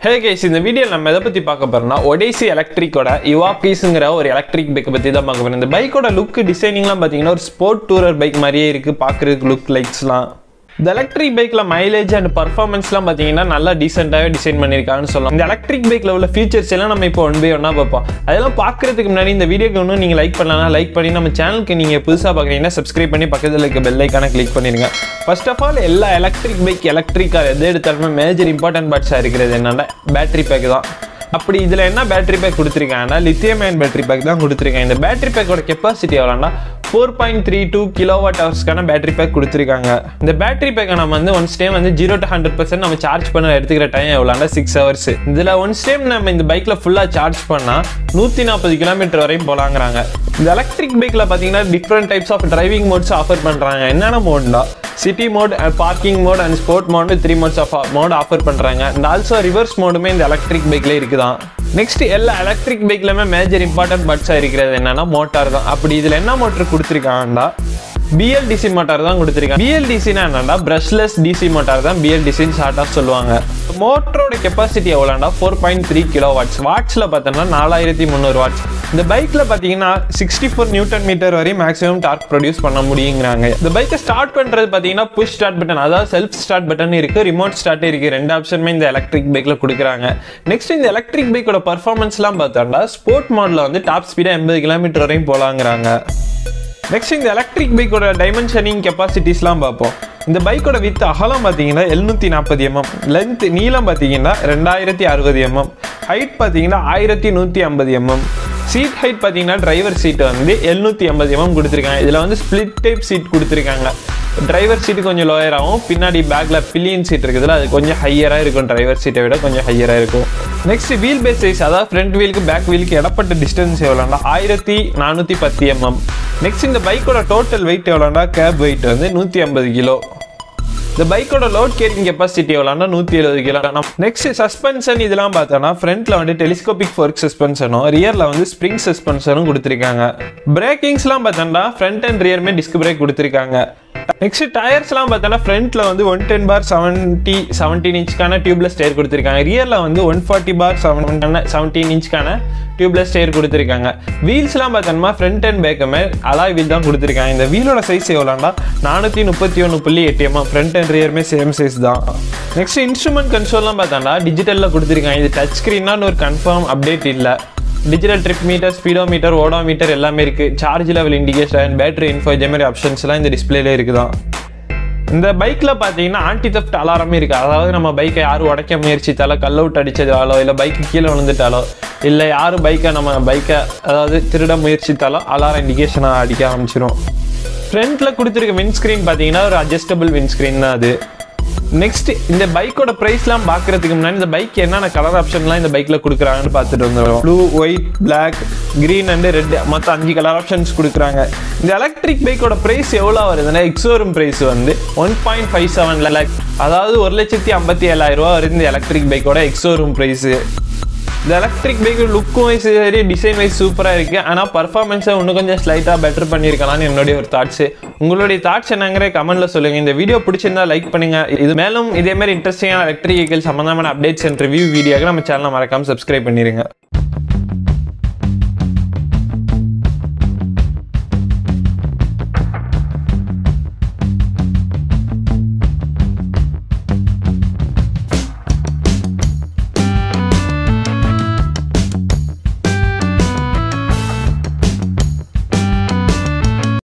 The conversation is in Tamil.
ஹே கேஸ் இந்த வீடியோ நம்ம எதை பற்றி பார்க்க போறோம்னா ஒடேசி எலக்ட்ரிக்கோட இவாக்கீஸுங்கிற ஒரு எலக்ட்ரிக் பைக்கை பற்றி தான் பார்க்க போறோம் இந்த பைக்கோட லுக் டிசைனிங்லாம் பார்த்தீங்கன்னா ஒரு ஸ்போர்ட் டூரர் பைக் மாதிரியே இருக்குது பார்க்குறதுக்கு லுக் லைட்ஸ்லாம் இந்த எலக்ட்ரிக் பைக்கில் மைலேஜ் அண்ட் பர்ஃபார்மன்ஸ்லாம் பார்த்தீங்கன்னா நல்லா டீசெண்டாகவே டிசைன் பண்ணியிருக்காங்கன்னு சொல்லலாம் இந்த எலக்ட்ரிக் பைக்கில் உள்ள ஃபீச்சர்ஸ் எல்லாம் நம்ம இப்போ ஒன் பை ஒன்னாக பார்ப்போம் அதெல்லாம் பார்க்குறதுக்கு முன்னாடி இந்த வீடியோக்கு ஒன்றும் நீங்கள் லைக் பண்ணலாம் லைக் பண்ணி நம்ம சேனலுக்கு நீங்கள் புதுசாக பார்க்குறீங்கன்னா சப்ஸ்கிரைப் பண்ணி பக்கத்தில் இருக்க பெல் ஐக்கான கிளிக் பண்ணிடுங்க ஃபர்ஸ்ட் ஆஃப் ஆல் எல்லா எலக்ட்ரிக் பைக் எலக்ட்ரிக் கார் எது எடுத்தாலுமே மேஜர் இம்பார்ட்டன்ட் பார்ட்ஸாக இருக்கிறது என்னன்னா பேட்டரி பேக் தான் அப்படி இதில் என்ன பேட்டரி பேக் கொடுத்துருக்காங்கன்னா லித்தியம் அயன் பேட்டரி பேக் தான் கொடுத்துருக்காங்க இந்த பேட்டரி பேக்கோட கெப்பாசிட்டி எவ்வளோன்னா four point three two kilowatt ஹவர்ஸ்க்கான பேட்டரி பேக் கொடுத்துருக்காங்க இந்த பேட்டரி பேக்கை நம்ம வந்து ஒன்ஸ் டைம் வந்து ஜீரோ டு ஹண்ட்ரட் பர்சன்ட் நம்ம சார்ஜ் பண்ண எடுத்துக்கிற டைம் எவ்வளோனா சிக்ஸ் ஹவர்ஸ் இதில் ஒன்ஸ் டைம் நம்ம இந்த பைக்கில் ஃபுல்லாக சார்ஜ் பண்ணால் நூற்றி நாற்பது கிலோமீட்டர் வரையும் போகலாங்கிறாங்க இந்த எலக்ட்ரிக் பைக்கில் பார்த்தீங்கன்னா different types of driving modes offer பண்ணுறாங்க என்னென்ன மோட்னா city mode parking mode and sport mode three modes of mode offer பண்ணுறாங்க அண்ட் ஆல்சோ ரிவர்ஸ் மோடுமே இந்த எலக்ட்ரிக் பைக்கில் இருக்குதான் நெக்ஸ்ட் எல்லா எலக்ட்ரிக் பைக்லையுமே மேஜர் இம்பார்ட்டன்ட் பார்ட்ஸாக இருக்கிறது என்னன்னா மோட்டார் தான் அப்படி இதில் என்ன மோட்டர் கொடுத்துருக்காங்கன்னா பிஎல்டிசி மோட்டார் தான் கொடுத்துருக்காங்க பிஎல்டிசினா என்னன்னா பிரஷ்லெஸ் டிசி மோட்டார் தான் பிஎல்டிசின்னு ஷார்ட்டாக சொல்லுவாங்க மோட்டரோட கெப்பாசிட்டி எவ்வளோனா four point three kilo watts வாட்ஸில் பார்த்தோம்னா நாலாயிரத்தி முந்நூறு வாட்ஸ் இந்த பைக்கில் பார்த்தீங்கன்னா சிக்ஸ்டி ஃபோர் நியூட்டன் மீட்டர் வரையும் மேக்ஸிமம் டார்க் ப்ரொடியூஸ் பண்ண முடியுங்கிறாங்க இந்த பைக்கை ஸ்டார்ட் பண்ணுறது பார்த்தீங்கன்னா புஷ் ஸ்டார்ட் பட்டன் அதாவது செல்ஃப் ஸ்டார்ட் பட்டன் இருக்குது ரிமோட் ஸ்டார்ட் இருக்குது ரெண்டு ஆப்ஷனுமே இந்த எலக்ட்ரிக் பைக்கில் கொடுக்குறாங்க நெக்ஸ்ட் இந்த எலக்ட்ரிக் பைக்கோட பர்ஃபார்மன்ஸ்லாம் பார்த்தோம்னா ஸ்போர்ட் மாடலில் வந்து டாப் ஸ்பீடாக எண்பது கிலோமீட்டர் வரையும் போகலாங்கிறாங்க நெக்ஸ்ட் இந்த எலக்ட்ரிக் பைக்கோட டைமென்ஷனிங் கெப்பாசிட்டிஸ்லாம் பார்ப்போம் இந்த பைக்கோட வித் அகலம் பார்த்தீங்கன்னா எழுநூற்றி நாற்பது எம்எம் லென்த் நீளம் பார்த்தீங்கன்னா ரெண்டாயிரத்தி அறுபது எம்எம் ஹைட் பார்த்தீங்கன்னா ஆயிரத்தி நூற்றி ஐம்பது எம்எம் சீட் ஹைட் பார்த்தீங்கன்னா டிரைவர் சீட் வந்து எழுநூற்றி ஐம்பது எம்எம் கொடுத்துருக்காங்க இதில் வந்து ஸ்பிளிட் டைப் சீட் கொடுத்துருக்காங்க டிரைவர் சீட்டு கொஞ்சம் லோயராகவும் பின்னாடி பேக்கில் பில்லியன் சீட் இருக்குதுல அது கொஞ்சம் ஹையராக இருக்கும் டிரைவர் சீட்டை விட கொஞ்சம் ஹையராக இருக்கும் நெக்ஸ்ட் வீல் பேஸ் சைஸ் அதாவது ஃப்ரண்ட் வீலுக்கு பேக் வீலுக்கு இடப்பட்ட டிஸ்டன்ஸ் எவ்வளோனா ஆயிரத்தி நானூற்றி பத்து எம்எம் நெக்ஸ்ட் இந்த பைக்கோட டோட்டல் வெயிட் எவ்வளோனா கேப் வெயிட் வந்து நூற்றி ஐம்பது கிலோ இந்த பைக்கோட லோட் கேரிங் கெப்பாசிட்டி எவ்வளோனா நூற்றி எழுபது கிலோ நெக்ஸ்ட் சஸ்பென்ஷன் இதெல்லாம் பார்த்தோன்னா ஃப்ரண்ட்ல வந்து டெலிஸ்கோபிக் ஃபோர்க் சஸ்பென்ஷனும் ரியரில் வந்து ஸ்ப்ரிங் சஸ்பென்ஷனும் கொடுத்துருக்காங்க பிரேக்கிங்ஸ்லாம் பார்த்தோம்னா ஃப்ரண்ட் அண்ட் ரியருமே டிஸ்க் பிரேக் கொடுத்துருக்காங்க நெக்ஸ்ட் டயர்ஸ்லாம் பார்த்தோன்னா ஃப்ரண்ட்ல வந்து one ten bar seventy seventeen இன்ச்சுக்கான டியூப்லெஸ் டயர் கொடுத்துருக்காங்க ரியரில் வந்து one forty bar seven seventeen இன்ச்சுக்கான டியூப்லெஸ் டயர் கொடுத்துருக்காங்க வீல்ஸ்லாம் பார்த்தோம்னா ஃப்ரண்ட் அண்ட் பேக்குமே அலாய் வீல் தான் கொடுத்துருக்காங்க இந்த வீலோட சைஸ் எவ்வளோனா நானூற்றி முப்பத்தி ஒன்று புள்ளி எட்டு எம்எம் ஃப்ரண்ட் அண்ட் ரியருமே சேம் சைஸ் தான் நெக்ஸ்ட் இன்ஸ்ட்ருமெண்ட் கன்சோல்லாம் பார்த்தோம்னா டிஜிட்டலில் கொடுத்துருக்காங்க இது டச் ஸ்க்ரீனான்னு ஒரு கன்ஃபார்ம் அப்டேட் இல்லை digital trip meter speedo meter odo meter எல்லாமே இருக்குது charge level indication battery info இதே மாதிரி ஆப்ஷன்ஸ்லாம் இந்த டிஸ்பிளேல இருக்குதான் இந்த பைக்கில் பார்த்தீங்கன்னா ஆன்டி தெஃப்ட் அலாரமே இருக்குது அதாவது நம்ம பைக்கை யாரும் உடைக்க முயற்சித்தாலோ கல் அவுட் அடிச்சதாலோ இல்லை பைக்கு கீழே விழுந்துட்டாலோ இல்லை யாரும் பைக்கை நம்ம பைக்கை அதாவது திருட முயற்சித்தாலோ அலாரம் இண்டிகேஷனாக அடிக்க ஆரம்பிச்சிடும் ஃப்ரண்ட்டில் கொடுத்துருக்க விண்ட்ஸ்க்ரீன் பார்த்தீங்கன்னா ஒரு அட்ஜஸ்டபிள் விண்ட்ஸ்க்ரீன் தான் அது நெக்ஸ்ட் இந்த பைக்கோட ப்ரைஸ்லாம் பார்க்கறதுக்கு முன்னாடி இந்த பைக் என்னென்ன கலர் ஆப்ஷன்லாம் இந்த பைக்கில் கொடுக்குறாங்கன்னு பார்த்துட்டு வந்துடும் blue white black green and red மொத்தம் அஞ்சு கலர் ஆப்ஷன்ஸ் கொடுக்குறாங்க இந்த எலக்ட்ரிக் பைக்கோட ப்ரைஸ் எவ்வளோ வருதுன்னா எக்ஸோரூம் ப்ரைஸ் வந்து one point five seven lakh அதாவது ஒரு லட்சத்தி ஐம்பத்தி ஏழாயிரம் ரூபா வருது இந்த எலக்ட்ரிக் பைக்கோட எக்ஸோரூம் ப்ரைஸு இந்த எலக்ட்ரிக் பைக் லுக்கும் வைஸ் சரி டிசைன் வைஸ் சூப்பராக இருக்குது ஆனால் பர்ஃபார்மன்ஸை இன்னும் கொஞ்சம் ஸ்லைட்டாக பெட்டர் பண்ணியிருக்கலாம்னு என்னுடைய ஒரு தாட்ஸு உங்களுடைய தாட்ஸ் என்னங்கிற கமெண்ட்டில் சொல்லுங்கள் இந்த வீடியோ பிடிச்சிருந்தா லைக் பண்ணுங்கள் இது மேலும் இதே மாதிரி இன்ட்ரெஸ்டிங்கான எலக்ட்ரிக் வெஹிக்கல் சம்மந்தமான அப்டேட்ஸ் அண்ட் ரிவ்யூ வீடியோக்கு நம்ம சேனலை மறக்காமல் சப்ஸ்கிரைப் பண்ணிடுங்க